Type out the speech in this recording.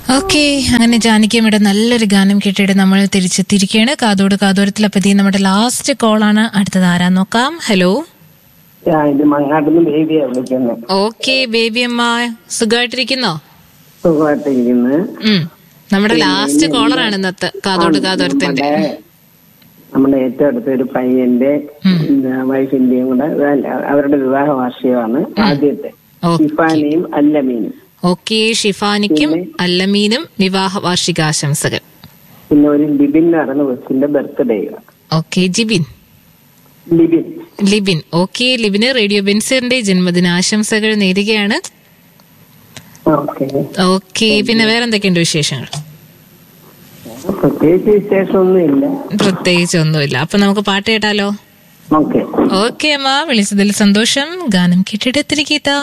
okay അങ്ങനെ ജാനകിയമ്മയുടെ നല്ലൊരു ഗാനം കേട്ടിട്ട് നമ്മൾ തിരിച്ചെത്തിയിരിക്കുകയാണ് കാതോട് കാതോരത്തിലപ്പതി നമ്മുടെ ലാസ്റ്റ് കോളാണ് അടുത്തത് ആരാ നോക്കാം ഹലോ ഞാൻ ഇത് മങ്ങാട്ടുനിന്ന് ബേബിയാ വിളിക്കുന്നത് ഓക്കെ ബേബി അമ്മ സുഖമായിട്ടിരിക്കുന്നോ സുഖമായിട്ടിരിക്കുന്നത് ഉം നമ്മുടെ ലാസ്റ്റ് കോളറാണ് ഇന്നത്തെ കാതോട് കാതോരത്തിന്റെ നമ്മുടെ നമ്മുടെ ഏറ്റവും അടുത്ത ഒരു പയ്യന്റെ വൈഫിന്റെയും കൂടെ അല്ല, അവരുടെ വിവാഹ വാർഷികമാണ് ആദ്യത്തെ ഓക്കെ ഇഫാനെയും അല്ലമീനും ഓക്കെ ഷിഫാനിക്കും അല്ലമീനും വിവാഹ വാർഷികാശംസകൾ പിന്നെ ഒരു ലിബിൻ എന്ന് പറയുന്ന കൊച്ചിന്റെ birthday okay Jibin Libin Libin okay ലിബിന് റേഡിയോ ബെൻസറിന്റെ ജന്മദിനാശംസകൾ നേരുകയാണ് ഓക്കെ ഓക്കെ പിന്നെ വേറെ എന്തൊക്കെയുണ്ട് വിശേഷങ്ങൾ പ്രത്യേകിച്ച് വിശേഷമൊന്നും ഇല്ല പ്രത്യേകിച്ച് ഒന്നുമില്ല അപ്പൊ നമുക്ക് പാട്ട് കേട്ടാലോ ഓക്കെ ഓക്കെ അമ്മ വിളിച്ചതിൽ സന്തോഷം ഗാനം കേട്ടിട്ട് തിരികെ